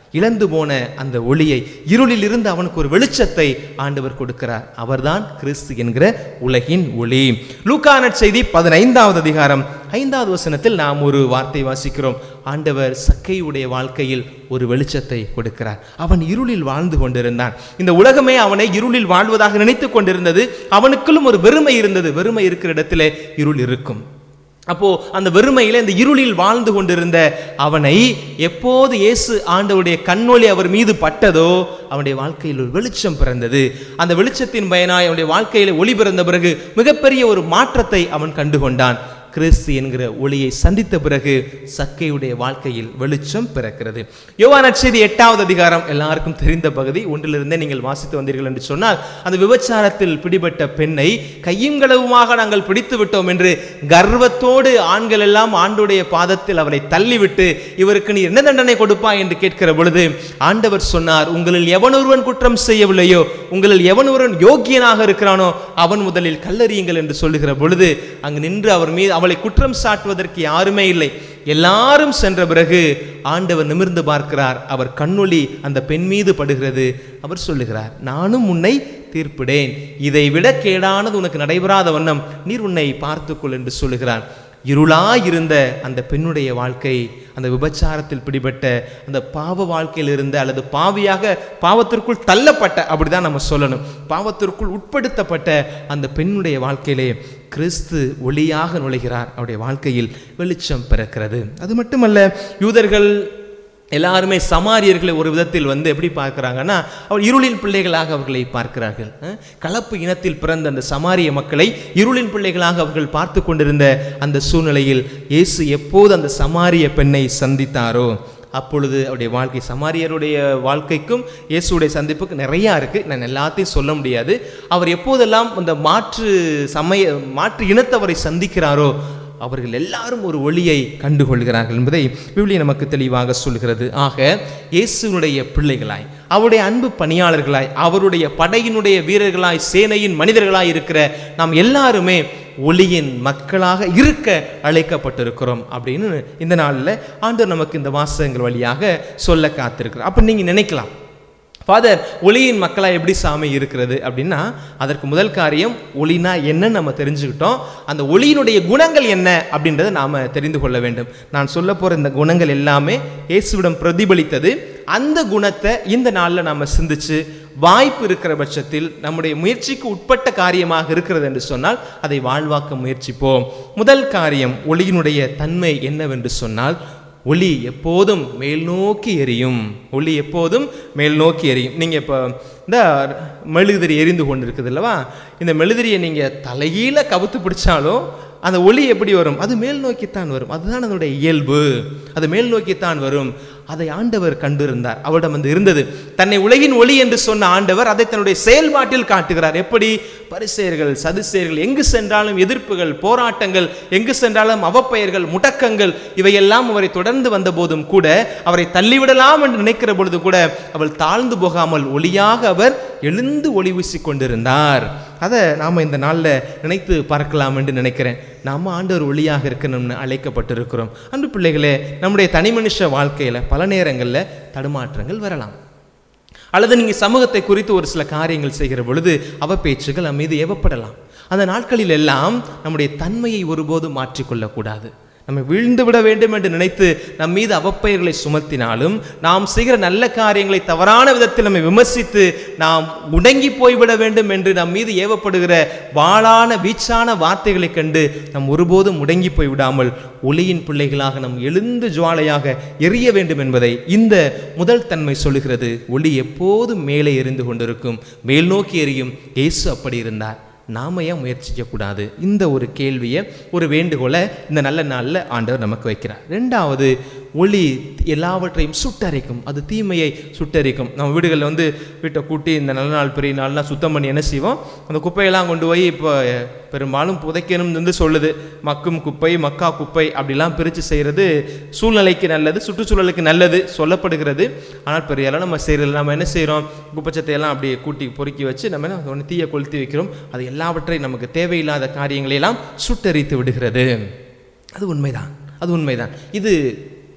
இழந்து போன அந்த ஒளியை இருளில் இருந்து அவனுக்கு ஒரு வெளிச்சத்தை ஆண்டவர் கொடுக்கிறார் அவர்தான் கிறிஸ்து என்கிற உலகின் ஒளி லூக்கான செய்தி பதினைந்தாவது அதிகாரம் ஐந்தாவது வசனத்தில் நாம் ஒரு வார்த்தை வாசிக்கிறோம் ஆண்டவர் சக்கையுடைய வாழ்க்கையில் ஒரு வெளிச்சத்தை கொடுக்கிறார் அவன் இருளில் வாழ்ந்து கொண்டிருந்தான் இந்த உலகமே அவனை இருளில் வாழ்வதாக நினைத்து கொண்டிருந்தது அவனுக்குள்ளும் ஒரு வெறுமை இருந்தது வெறுமை இருக்கிற இடத்திலே இருள் இருக்கும் அப்போ அந்த வெறுமையில இந்த இருளில் வாழ்ந்து கொண்டிருந்த அவனை எப்போது இயேசு ஆண்டவருடைய கண்ணொளி அவர் மீது பட்டதோ அவனுடைய வாழ்க்கையில் ஒரு வெளிச்சம் பிறந்தது அந்த வெளிச்சத்தின் பயனாய் அவனுடைய வாழ்க்கையில ஒளி பிறந்த பிறகு மிகப்பெரிய ஒரு மாற்றத்தை அவன் கண்டுகொண்டான் கிறிஸ்து என்கிற ஒளியை சந்தித்த பிறகு சக்கையுடைய வாழ்க்கையில் வெளிச்சம் பிறக்கிறது யோவான் நற்செய்தி எட்டாவது அதிகாரம் எல்லாருக்கும் தெரிந்த பகுதி ஒன்றிலிருந்தே நீங்கள் வாசித்து வந்தீர்கள் என்று சொன்னால் அந்த விபச்சாரத்தில் பிடிபட்ட பெண்ணை கையும் களவுமாக நாங்கள் பிடித்து விட்டோம் என்று கர்வத்தோடு ஆண்கள் எல்லாம் ஆண்டுடைய பாதத்தில் அவரை தள்ளிவிட்டு இவருக்கு நீ என்ன தண்டனை கொடுப்பாய் என்று கேட்கிற பொழுது ஆண்டவர் சொன்னார் உங்களில் எவனொருவன் குற்றம் செய்யவில்லையோ உங்களில் எவனொருவன் யோக்கியனாக இருக்கிறானோ அவன் முதலில் கல்லறியுங்கள் என்று சொல்லுகிற பொழுது அங்கு நின்று அவர் மீது அவளை குற்றம் சாட்டுவதற்கு யாருமே இல்லை எல்லாரும் சென்ற பிறகு ஆண்டவர் நிமிர்ந்து பார்க்கிறார் அவர் கண்ணொளி அந்த பெண் மீது படுகிறது அவர் சொல்லுகிறார் நானும் உன்னை தீர்ப்பிடேன் இதை விட கேடானது உனக்கு நடைபெறாத வண்ணம் நீர் உன்னை பார்த்துக்கொள் என்று சொல்லுகிறார் இருளாயிருந்த அந்த பெண்ணுடைய வாழ்க்கை அந்த விபச்சாரத்தில் பிடிபட்ட அந்த பாவ வாழ்க்கையில் இருந்த அல்லது பாவியாக பாவத்திற்குள் தள்ளப்பட்ட அப்படிதான் நம்ம சொல்லணும் பாவத்திற்குள் உட்படுத்தப்பட்ட அந்த பெண்ணுடைய வாழ்க்கையிலே கிறிஸ்து ஒளியாக நுழைகிறார் அவருடைய வாழ்க்கையில் வெளிச்சம் பிறக்கிறது அது மட்டுமல்ல யூதர்கள் எல்லாருமே சமாரியர்களை ஒரு விதத்தில் வந்து எப்படி பார்க்குறாங்கன்னா அவர் இருளின் பிள்ளைகளாக அவர்களை பார்க்கிறார்கள் அஹ், கலப்பு இனத்தில் பிறந்த அந்த சமாரிய மக்களை இருளின் பிள்ளைகளாக அவர்கள் பார்த்து கொண்டிருந்த அந்த சூழ்நிலையில் இயேசு எப்போது அந்த சமாரிய பெண்ணை சந்தித்தாரோ அப்பொழுது அவருடைய வாழ்க்கை சமாரியருடைய வாழ்க்கைக்கும் இயேசுடைய சந்திப்புக்கு நிறையா இருக்குது நான் எல்லாத்தையும் சொல்ல முடியாது அவர் எப்போதெல்லாம் அந்த மாற்று சமய மாற்று இனத்தவரை சந்திக்கிறாரோ அவர்கள் எல்லாரும் ஒரு ஒளியை கண்டுகொள்கிறார்கள் என்பதை விவிலிய நமக்கு தெளிவாக சொல்கிறது ஆக இயேசுனுடைய பிள்ளைகளாய் அவருடைய அன்பு பணியாளர்களாய் அவருடைய படையினுடைய வீரர்களாய் சேனையின் மனிதர்களாய் இருக்கிற நாம் எல்லாருமே ஒளியின் மக்களாக இருக்க அழைக்கப்பட்டிருக்கிறோம் அப்படின்னு இந்த நாளில் ஆண்டவர் நமக்கு இந்த வாசகங்கள் வழியாக சொல்ல காத்திருக்கிறார் அப்போ நீங்கள் நினைக்கலாம் ஃபாதர் ஒளியின் மக்களாக எப்படி சாமி இருக்கிறது அப்படின்னா அதற்கு முதல் காரியம் ஒளினா என்னன்னு நம்ம தெரிஞ்சுக்கிட்டோம் அந்த ஒளியினுடைய குணங்கள் என்ன அப்படின்றத நாம் தெரிந்து கொள்ள வேண்டும் நான் சொல்ல போகிற இந்த குணங்கள் எல்லாமே இயேசுவிடம் பிரதிபலித்தது அந்த குணத்தை இந்த நாளில் நாம் சிந்திச்சு வாய்ப்பு இருக்கிற பட்சத்தில் நம்முடைய முயற்சிக்கு உட்பட்ட காரியமாக இருக்கிறது என்று சொன்னால் அதை வாழ்வாக்க முயற்சிப்போம் முதல் காரியம் ஒளியினுடைய தன்மை என்னவென்று சொன்னால் ஒளி எப்போதும் மேல் நோக்கி எரியும் ஒளி எப்போதும் மேல் நோக்கி எரியும் நீங்கள் இப்போ இந்த மெழுகுதிரி எரிந்து கொண்டு இருக்குது அல்லவா இந்த மெழுகுதிரியை நீங்கள் தலைகீழ கவுத்து பிடிச்சாலும் அந்த ஒளி எப்படி வரும் அது மேல் நோக்கித்தான் வரும் அதுதான் அதனுடைய இயல்பு அது மேல் நோக்கித்தான் வரும் அதை ஆண்டவர் கண்டிருந்தார் அவரிடம் வந்து இருந்தது தன்னை உலகின் ஒளி என்று சொன்ன ஆண்டவர் அதை தன்னுடைய செயல்பாட்டில் காட்டுகிறார் எப்படி பரிசெயர்கள் சதுசேயர்கள் எங்கு சென்றாலும் எதிர்ப்புகள் போராட்டங்கள் எங்கு சென்றாலும் அவப்பெயர்கள் முடக்கங்கள் இவையெல்லாம் அவரை தொடர்ந்து வந்த போதும் கூட அவரை தள்ளிவிடலாம் என்று நினைக்கிற பொழுது கூட அவள் தாழ்ந்து போகாமல் ஒளியாக அவர் எழுந்து ஒளி வீசிக் கொண்டிருந்தார் அதை நாம் இந்த நாளில் நினைத்து பார்க்கலாம் என்று நினைக்கிறேன் நாம் ஆண்டவர் ஒளியாக இருக்கணும்னு அழைக்கப்பட்டிருக்கிறோம் அன்பு பிள்ளைகளே நம்முடைய தனி மனுஷ வாழ்க்கையில் பல நேரங்களில் தடுமாற்றங்கள் வரலாம் அல்லது நீங்கள் சமூகத்தை குறித்து ஒரு சில காரியங்கள் செய்கிற பொழுது அவ பேச்சுகள் நம் மீது ஏவப்படலாம் அந்த நாட்களில் எல்லாம் நம்முடைய தன்மையை ஒருபோதும் மாற்றிக்கொள்ளக்கூடாது நம்ம வீழ்ந்து விட வேண்டும் என்று நினைத்து நம் மீது அவப்பெயர்களை சுமத்தினாலும் நாம் செய்கிற நல்ல காரியங்களை தவறான விதத்தில் நம்மை விமர்சித்து நாம் முடங்கி போய்விட வேண்டும் என்று நம் மீது ஏவப்படுகிற வாளான வீச்சான வார்த்தைகளைக் கண்டு நாம் ஒருபோதும் முடங்கி போய்விடாமல் ஒளியின் பிள்ளைகளாக நம் எழுந்து ஜுவாலையாக எரிய வேண்டும் என்பதை இந்த முதல் தன்மை சொல்லுகிறது ஒளி எப்போதும் மேலே எரிந்து கொண்டிருக்கும் மேல் நோக்கி எரியும் இயேசு அப்படி இருந்தார் நாம ஏன் முயற்சிக்கக்கூடாது இந்த ஒரு கேள்வியை ஒரு வேண்டுகோளை இந்த நல்ல நாளில் ஆண்டவர் நமக்கு வைக்கிறார் ரெண்டாவது ஒளி எல்லாவற்றையும் சுட்டரிக்கும் அது தீமையை சுட்டரிக்கும் நம்ம வீடுகளில் வந்து வீட்டை கூட்டி இந்த நல்ல நாள் பெரிய நாள்லாம் சுத்தம் பண்ணி என்ன செய்வோம் அந்த குப்பையெல்லாம் கொண்டு போய் இப்போ பெரும்பாலும் புதைக்கணும்னு வந்து சொல்லுது மக்கும் குப்பை மக்கா குப்பை அப்படிலாம் பிரித்து செய்கிறது சூழ்நிலைக்கு நல்லது சுற்றுச்சூழலுக்கு நல்லது சொல்லப்படுகிறது ஆனால் பெரிய அளவு நம்ம செய்கிறது நம்ம என்ன செய்கிறோம் குப்பச்சத்தை எல்லாம் அப்படியே கூட்டி பொறுக்கி வச்சு நம்ம என்ன ஒன்று தீயை கொளுத்தி வைக்கிறோம் அது எல்லாவற்றையும் நமக்கு தேவையில்லாத காரியங்களை எல்லாம் சுட்டரித்து விடுகிறது அது உண்மைதான் அது உண்மைதான் இது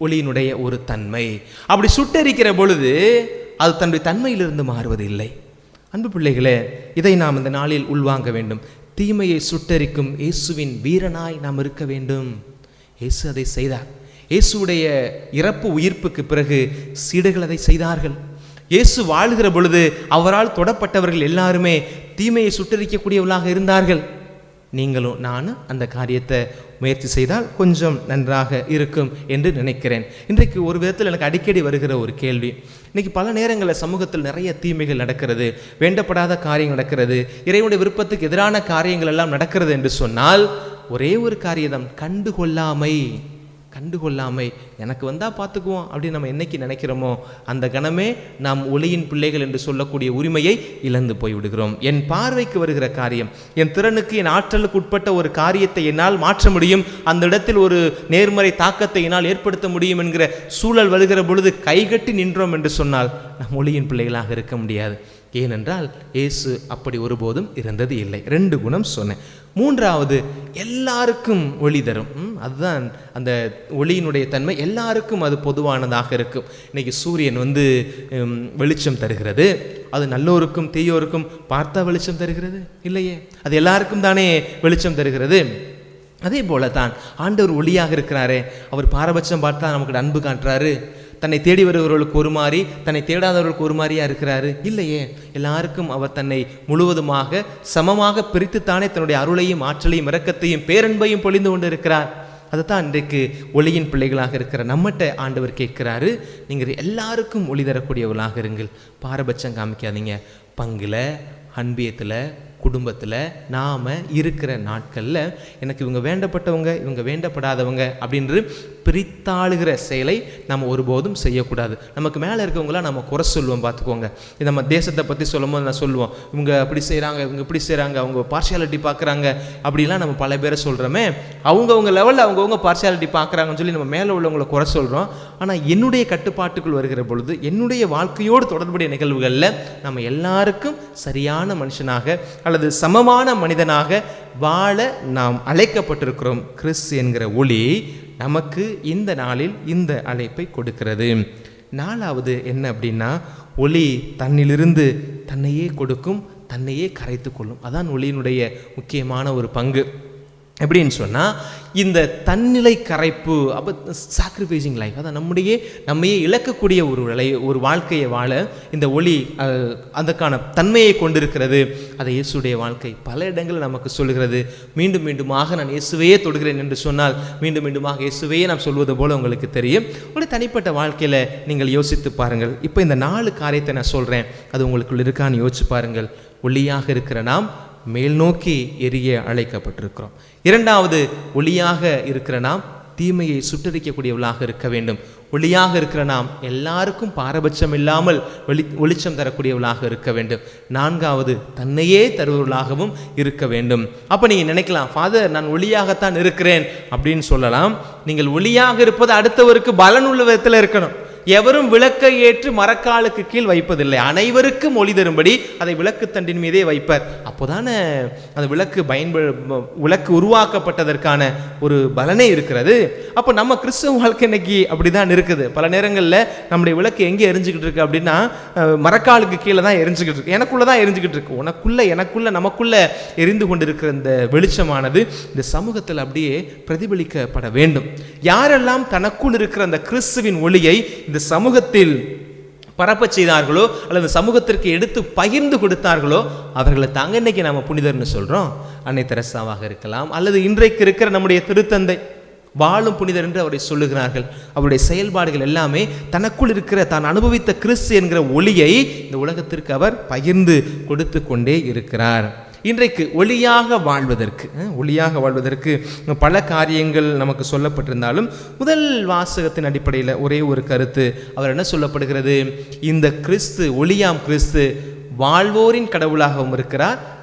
ஒளியினுடைய ஒரு தன்மை அப்படி சுட்டெரிக்கிற பொழுது அது தன்னுடைய தன்மையிலிருந்து மாறுவதில்லை அன்பு பிள்ளைகளே இதை நாம் இந்த நாளில் உள்வாங்க வேண்டும் தீமையை சுட்டெரிக்கும் இயேசுவின் வீரனாய் நாம் இருக்க வேண்டும் இயேசு அதை செய்தார் இயேசுவுடைய இறப்பு உயிர்ப்புக்கு பிறகு சீடர்கள் அதை செய்தார்கள் இயேசு வாழுகிற பொழுது அவரால் தொடப்பட்டவர்கள் எல்லாருமே தீமையை சுட்டரிக்கக்கூடியவர்களாக இருந்தார்கள் நீங்களும் நானும் அந்த காரியத்தை முயற்சி செய்தால் கொஞ்சம் நன்றாக இருக்கும் என்று நினைக்கிறேன் இன்றைக்கு ஒரு விதத்தில் எனக்கு அடிக்கடி வருகிற ஒரு கேள்வி இன்னைக்கு பல நேரங்களில் சமூகத்தில் நிறைய தீமைகள் நடக்கிறது வேண்டப்படாத காரியங்கள் நடக்கிறது இறைவனுடைய விருப்பத்துக்கு எதிரான காரியங்கள் எல்லாம் நடக்கிறது என்று சொன்னால் ஒரே ஒரு காரியம் கண்டுகொள்ளாமை கண்டுகொள்ளாமை எனக்கு வந்தா பார்த்துக்குவோம் அப்படின்னு நம்ம என்னைக்கு நினைக்கிறோமோ அந்த கணமே நாம் ஒளியின் பிள்ளைகள் என்று சொல்லக்கூடிய உரிமையை இழந்து போய் விடுகிறோம் என் பார்வைக்கு வருகிற காரியம் என் திறனுக்கு என் ஆற்றலுக்கு உட்பட்ட ஒரு காரியத்தை என்னால் மாற்ற முடியும் அந்த இடத்தில் ஒரு நேர்மறை தாக்கத்தை என்னால் ஏற்படுத்த முடியும் என்கிற சூழல் வருகிற பொழுது கைகட்டி நின்றோம் என்று சொன்னால் நம் ஒளியின் பிள்ளைகளாக இருக்க முடியாது ஏனென்றால் இயேசு அப்படி ஒருபோதும் இருந்தது இல்லை ரெண்டு குணம் சொன்னேன் மூன்றாவது எல்லாருக்கும் ஒளி தரும் ம், அதுதான் அந்த ஒளியினுடைய தன்மை எல்லாருக்கும் அது பொதுவானதாக இருக்கும் இன்னைக்கு சூரியன் வந்து ம், வெளிச்சம் தருகிறது அது நல்லோருக்கும் தீயோருக்கும் பார்த்தா வெளிச்சம் தருகிறது இல்லையே அது எல்லாருக்கும் தானே வெளிச்சம் தருகிறது அதே போல தான் ஆண்டவர் ஒளியாக இருக்கிறாரே அவர் பாரபட்சம் பார்த்தா நமக்கு அன்பு காட்டுறாரு தன்னை தேடி வருபவர்களுக்கு ஒரு மாதிரி தன்னை தேடாதவர்களுக்கு ஒரு மாதிரியா இருக்கிறாரு இல்லையே எல்லாருக்கும் அவர் தன்னை முழுவதுமாக சமமாக பிரித்துத்தானே தன்னுடைய அருளையும் ஆற்றலையும் இரக்கத்தையும் பேரன்பையும் பொழிந்து கொண்டு இருக்கிறார் அதுதான் இன்றைக்கு ஒளியின் பிள்ளைகளாக இருக்கிற நம்மகிட்ட ஆண்டவர் கேட்கிறாரு நீங்கள் எல்லாருக்கும் ஒளி தரக்கூடியவர்களாக இருங்கள் பாரபட்சம் காமிக்காதீங்க பங்குல அன்பியத்தில் குடும்பத்தில் நாம் இருக்கிற நாட்களில் எனக்கு இவங்க வேண்டப்பட்டவங்க இவங்க வேண்டப்படாதவங்க அப்படின்று பிரித்தாளுகிற செயலை நம்ம ஒருபோதும் செய்யக்கூடாது நமக்கு மேலே இருக்கவங்களாம் நம்ம குறை சொல்லுவோம் பார்த்துக்கோங்க இது நம்ம தேசத்தை பற்றி சொல்லும்போது நான் சொல்லுவோம் இவங்க அப்படி செய்கிறாங்க இவங்க இப்படி செய்கிறாங்க அவங்க பார்ஷியாலிட்டி பார்க்குறாங்க அப்படிலாம் நம்ம பல பேரை சொல்கிறோமே அவங்கவுங்க லெவலில் அவங்கவுங்க பார்ஷியாலிட்டி பார்க்குறாங்கன்னு சொல்லி நம்ம மேலே உள்ளவங்களை குறை சொல்கிறோம் ஆனால் என்னுடைய கட்டுப்பாட்டுக்குள் வருகிற பொழுது என்னுடைய வாழ்க்கையோடு தொடர்புடைய நிகழ்வுகளில் நம்ம எல்லாருக்கும் சரியான மனுஷனாக அல்லது சமமான மனிதனாக வாழ நாம் அழைக்கப்பட்டிருக்கிறோம் கிறிஸ் என்கிற ஒளி நமக்கு இந்த நாளில் இந்த அழைப்பை கொடுக்கிறது நாலாவது என்ன அப்படின்னா ஒளி தன்னிலிருந்து தன்னையே கொடுக்கும் தன்னையே கரைத்து கொள்ளும் அதான் ஒளியினுடைய முக்கியமான ஒரு பங்கு எப்படின்னு சொன்னால் இந்த தன்னிலை கரைப்பு அப்போ சாக்ரிஃபைசிங் லைஃப் அதான் நம்முடைய நம்மையே இழக்கக்கூடிய ஒரு நிலை ஒரு வாழ்க்கையை வாழ இந்த ஒளி அஹ், அதற்கான தன்மையை கொண்டிருக்கிறது அதை இயேசுடைய வாழ்க்கை பல இடங்களில் நமக்கு சொல்லுகிறது மீண்டும் மீண்டுமாக நான் இயேசுவையே தொடுகிறேன் என்று சொன்னால் மீண்டும் மீண்டுமாக இயேசுவையே நாம் சொல்வது போல உங்களுக்கு தெரியும் ஒரு தனிப்பட்ட வாழ்க்கையில் நீங்கள் யோசித்து பாருங்கள் இப்போ இந்த நாலு காரியத்தை நான் சொல்கிறேன் அது உங்களுக்குள் இருக்கான்னு யோசிச்சு பாருங்கள் ஒளியாக இருக்கிற நாம் மேல் நோக்கி எரிய அழைக்கப்பட்டிருக்கிறோம் இரண்டாவது ஒளியாக இருக்கிற நாம் தீமையை சுட்டரிக்கக்கூடியவளாக இருக்க வேண்டும் ஒளியாக இருக்கிற நாம் எல்லாருக்கும் பாரபட்சம் இல்லாமல் வெளி வெளிச்சம் தரக்கூடியவளாக இருக்க வேண்டும் நான்காவது தன்னையே தருவர்களாகவும் இருக்க வேண்டும் அப்போ நீங்கள் நினைக்கலாம் ஃபாதர் நான் ஒளியாகத்தான் இருக்கிறேன் அப்படின்னு சொல்லலாம் நீங்கள் ஒளியாக இருப்பது அடுத்தவருக்கு பலனுள்ள விதத்தில் இருக்கணும் எவரும் விளக்கை ஏற்று மரக்காலுக்கு கீழ் வைப்பதில்லை அனைவருக்கும் ஒளி தரும்படி அதை விளக்கு தண்டின் மீதே வைப்பர் அப்போதானே அந்த விளக்கு பயன்ப விளக்கு உருவாக்கப்பட்டதற்கான ஒரு பலனே இருக்கிறது அப்போ நம்ம கிறிஸ்தவ வாழ்க்கை இன்னைக்கு அப்படிதான் இருக்குது பல நேரங்களில் நம்முடைய விளக்கு எங்கே எரிஞ்சுக்கிட்டு இருக்கு அப்படின்னா அஹ், மரக்காலுக்கு கீழே தான் எரிஞ்சுக்கிட்டு இருக்கு எனக்குள்ள தான் எரிஞ்சுக்கிட்டு இருக்கு உனக்குள்ள எனக்குள்ள நமக்குள்ள எரிந்து கொண்டிருக்கிற இந்த வெளிச்சமானது இந்த சமூகத்தில் அப்படியே பிரதிபலிக்கப்பட வேண்டும் யாரெல்லாம் தனக்குள் இருக்கிற அந்த கிறிஸ்துவின் ஒளியை இந்த சமூகத்தில் பரப்பச் செய்தார்களோ அல்லது சமூகத்திற்கு எடுத்து பகிர்ந்து கொடுத்தார்களோ அவர்களை தாங்க இன்னைக்கு நாம புனிதர்னு சொல்றோம் அன்னை தெரசாவாக இருக்கலாம் அல்லது இன்றைக்கு இருக்கிற நம்முடைய திருத்தந்தை வாழும் புனிதர் என்று அவரை சொல்லுகிறார்கள் அவருடைய செயல்பாடுகள் எல்லாமே தனக்குள் இருக்கிற தான் அனுபவித்த கிறிஸ்து என்கிற ஒளியை இந்த உலகத்திற்கு அவர் பகிர்ந்து கொடுத்து கொண்டே இருக்கிறார் இன்றைக்கு ஒளியாக வாழ்வதற்கு அஹ், ஒளியாக வாழ்வதற்கு பல காரியங்கள் நமக்கு சொல்லப்பட்டிருந்தாலும் முதல் வாசகத்தின் அடிப்படையில் ஒரே ஒரு கருத்து அவர் என்ன சொல்லப்படுகிறது இந்த கிறிஸ்து ஒளியாம் கிறிஸ்து வாழ்வோரின் கடவுளாகவும் இருக்கிறார்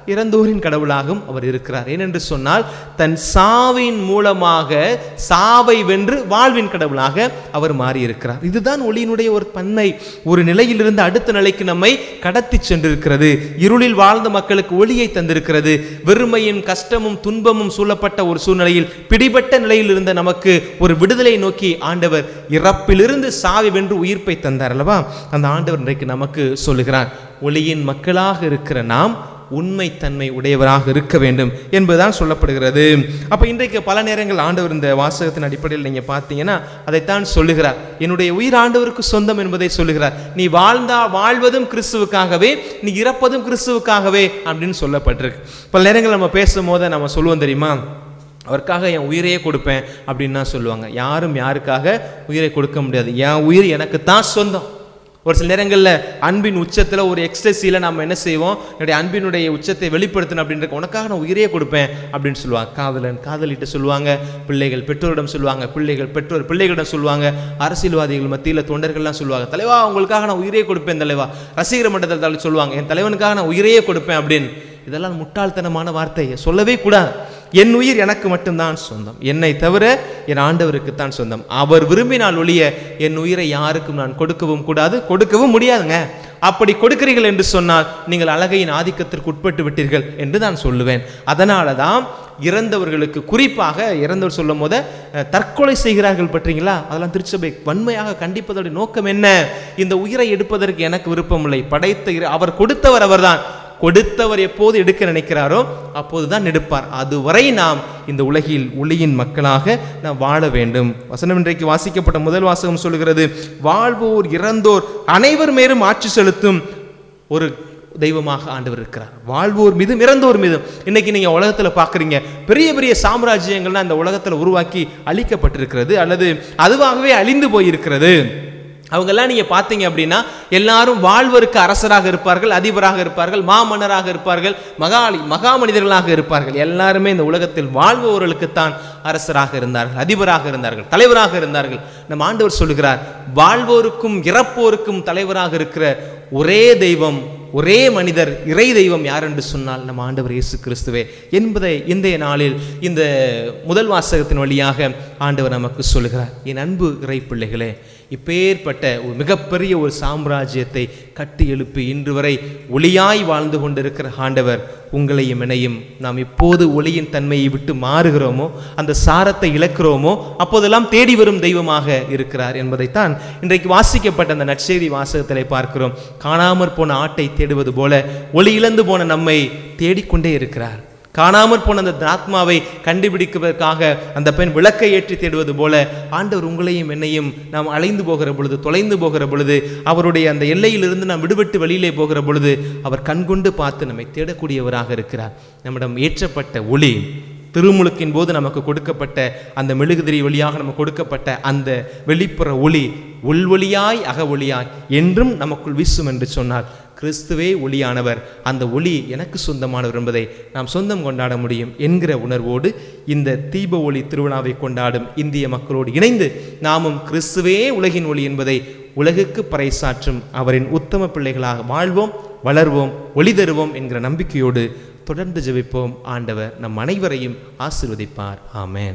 இறந்தோரின் கடவுளாகவும் அவர் இருக்கிறார் ஏனென்று சொன்னால் தன் சாவின் மூலமாக சாவை வென்று வாழ்வின் கடவுளாக அவர் மாறி இருக்கிறார் இதுதான் ஒளியினுடைய ஒரு பன்மை ஒரு நிலையிலிருந்து அடுத்த நிலைக்கு நம்மை கடத்தி சென்றிருக்கிறது இருளில் வாழ்ந்த மக்களுக்கு ஒளியை தந்திருக்கிறது வெறுமையும் கஷ்டமும் துன்பமும் சூழப்பட்ட ஒரு சூழ்நிலையில் பிடிபட்ட நிலையில் இருந்த நமக்கு ஒரு விடுதலை நோக்கி ஆண்டவர் இறப்பிலிருந்து சாவி வென்று உயிர்ப்பை தந்தார் அல்லவா அந்த ஆண்டவர் இன்றைக்கு நமக்கு சொல்லுகிறார் ஒளியின் மக்களாக இருக்கிற நாம் உண்மைத்தன்மை உடையவராக இருக்க வேண்டும் என்பதுதான் சொல்லப்படுகிறது அப்ப இன்றைக்கு பல நேரங்கள் ஆண்டவர் இந்த வாசகத்தின் அடிப்படையில் நீங்க பார்த்தீங்கன்னா அதைத்தான் சொல்லுகிறார் என்னுடைய உயிர் ஆண்டவருக்கு சொந்தம் என்பதை சொல்லுகிறார் நீ வாழ்ந்தா வாழ்வதும் கிறிஸ்துவுக்காகவே நீ இறப்பதும் கிறிஸ்துவுக்காகவே அப்படின்னு சொல்லப்பட்டிருக்கு பல நேரங்கள் நம்ம பேசும்போது நம்ம சொல்லுவோம் தெரியுமா அவருக்காக என் உயிரையே கொடுப்பேன் அப்படின்னு தான் சொல்லுவாங்க யாரும் யாருக்காக உயிரை கொடுக்க முடியாது என் உயிர் எனக்கு தான் சொந்தம் ஒரு சில நேரங்களில் அன்பின் உச்சத்தில் ஒரு எக்ஸ்டசியில் நம்ம என்ன செய்வோம் என்னுடைய அன்பினுடைய உச்சத்தை வெளிப்படுத்தணும் அப்படின்ற உனக்காக நான் உயிரையே கொடுப்பேன் அப்படின்னு சொல்லுவாங்க காதலன் காதலிட்டு சொல்லுவாங்க பிள்ளைகள் பெற்றோரிடம் சொல்லுவாங்க பிள்ளைகள் பெற்றோர் பிள்ளைகளிடம் சொல்லுவாங்க அரசியல்வாதிகள் மத்தியில் தொண்டர்கள்லாம் சொல்லுவாங்க தலைவா உங்களுக்காக நான் உயிரையே கொடுப்பேன் தலைவா ரசிகர் மண்டலத்தால் சொல்லுவாங்க என் தலைவனுக்காக நான் உயிரையே கொடுப்பேன் அப்படின்னு இதெல்லாம் முட்டாள்தனமான வார்த்தை சொல்லவே கூடாது என் உயிர் எனக்கு மட்டும்தான் சொந்தம் என்னை தவிர என் ஆண்டவருக்கு தான் சொந்தம் அவர் விரும்பினால் ஒழிய என் உயிரை யாருக்கும் நான் கொடுக்கவும் கூடாது கொடுக்கவும் முடியாதுங்க அப்படி கொடுக்கிறீர்கள் என்று சொன்னால் நீங்கள் அழகையின் ஆதிக்கத்திற்கு உட்பட்டு விட்டீர்கள் என்று நான் சொல்லுவேன் அதனால தான் இறந்தவர்களுக்கு குறிப்பாக இறந்தவர் சொல்லும் போத அஹ், தற்கொலை செய்கிறார்கள் பற்றீங்களா அதெல்லாம் திருச்சபை வன்மையாக கண்டிப்பதோட நோக்கம் என்ன இந்த உயிரை எடுப்பதற்கு எனக்கு விருப்பமில்லை படைத்த இறை- அவர் கொடுத்தவர் அவர்தான் கொடுத்தவர் எப்போது எடுக்க நினைக்கிறாரோ அப்போதுதான் எடுப்பார் அதுவரை நாம் இந்த உலகில் ஒளியின் மக்களாக நாம் வாழ வேண்டும் வசனம் இன்றைக்கு வாசிக்கப்பட்ட முதல் வாசகம் சொல்கிறது வாழ்வோர் இறந்தோர் அனைவர் மேலும் ஆட்சி செலுத்தும் ஒரு தெய்வமாக ஆண்டவர் இருக்கிறார் வாழ்வோர் மீதும் இறந்தோர் மீதும் இன்னைக்கு நீங்க உலகத்துல பாக்குறீங்க பெரிய பெரிய சாம்ராஜ்யங்கள்லாம் இந்த உலகத்துல உருவாக்கி அழிக்கப்பட்டிருக்கிறது அல்லது அதுவாகவே அழிந்து போயிருக்கிறது அவங்கெல்லாம் நீங்க பார்த்தீங்க அப்படின்னா எல்லாரும் வாழ்வருக்கு அரசராக இருப்பார்கள் அதிபராக இருப்பார்கள் மாமன்னராக இருப்பார்கள் மகாலி மகா மனிதர்களாக இருப்பார்கள் எல்லாருமே இந்த உலகத்தில் வாழ்பவர்களுக்குத்தான் அரசராக இருந்தார்கள் அதிபராக இருந்தார்கள் தலைவராக இருந்தார்கள் நம் ஆண்டவர் சொல்லுகிறார் வாழ்வோருக்கும் இறப்போருக்கும் தலைவராக இருக்கிற ஒரே தெய்வம் ஒரே மனிதர் இறை தெய்வம் யார் என்று சொன்னால் நம் ஆண்டவர் இயேசு கிறிஸ்துவே என்பதை இன்றைய நாளில் இந்த முதல் வாசகத்தின் வழியாக ஆண்டவர் நமக்கு சொல்லுகிறார் என் அன்பு இறை பிள்ளைகளே இப்பேற்பட்ட ஒரு மிகப்பெரிய ஒரு சாம்ராஜ்யத்தை கட்டி எழுப்பி இன்று வரை ஒளியாய் வாழ்ந்து கொண்டிருக்கிற ஆண்டவர் உங்களையும் என்னையும் நாம் எப்போது ஒளியின் தன்மையை விட்டு மாறுகிறோமோ அந்த சாரத்தை இழக்கிறோமோ அப்போதெல்லாம் தேடி வரும் தெய்வமாக இருக்கிறார் என்பதைத்தான் இன்றைக்கு வாசிக்கப்பட்ட அந்த நற்செய்தி வாசகத்திலே பார்க்கிறோம் காணாமற் போன ஆட்டை தேடுவது போல ஒளி இழந்து போன நம்மை தேடிக்கொண்டே இருக்கிறார் காணாமற் போன அந்த ஆத்மாவை கண்டுபிடிப்பதற்காக அந்த பெண் விளக்கை ஏற்றி தேடுவது போல ஆண்டவர் உங்களையும் என்னையும் நாம் அலைந்து போகிற பொழுது தொலைந்து போகிற பொழுது அவருடைய அந்த எல்லையிலிருந்து நாம் விடுபட்டு வெளியிலே போகிற பொழுது அவர் கண்கொண்டு பார்த்து நம்மை தேடக்கூடியவராக இருக்கிறார் நம்மிடம் ஏற்றப்பட்ட ஒளி திருமுழுக்கின் போது நமக்கு கொடுக்கப்பட்ட அந்த மெழுகுதிரி வழியாக நமக்கு கொடுக்கப்பட்ட அந்த வெளிப்புற ஒளி உள்வொளியாய் அக ஒளியாய் என்றும் நமக்குள் வீசும் என்று சொன்னார் கிறிஸ்துவே ஒளியானவர் அந்த ஒளி எனக்கு சொந்தமானவர் என்பதை நாம் சொந்தம் கொண்டாட முடியும் என்கிற உணர்வோடு இந்த தீப ஒளி திருவிழாவை கொண்டாடும் இந்திய மக்களோடு இணைந்து நாமும் கிறிஸ்துவே உலகின் ஒளி என்பதை உலகுக்கு பறைசாற்றும் அவரின் உத்தம பிள்ளைகளாக வாழ்வோம் வளர்வோம் ஒளி தருவோம் என்கிற நம்பிக்கையோடு தொடர்ந்து ஜெபிப்போம் ஆண்டவர் நம் அனைவரையும் ஆசீர்வதிப்பார் ஆமென்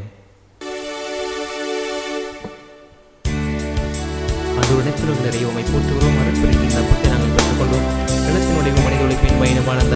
ஆண்டவரிடத்தில் நிறைய உமை போற்றுகிறோம் அருட்பெருக்கின் நம்பத்தை நாங்கள் பெற்றுக்கொள்வோம் நிலத்தினுடைய மனித உழைப்பின் பயணமான அந்த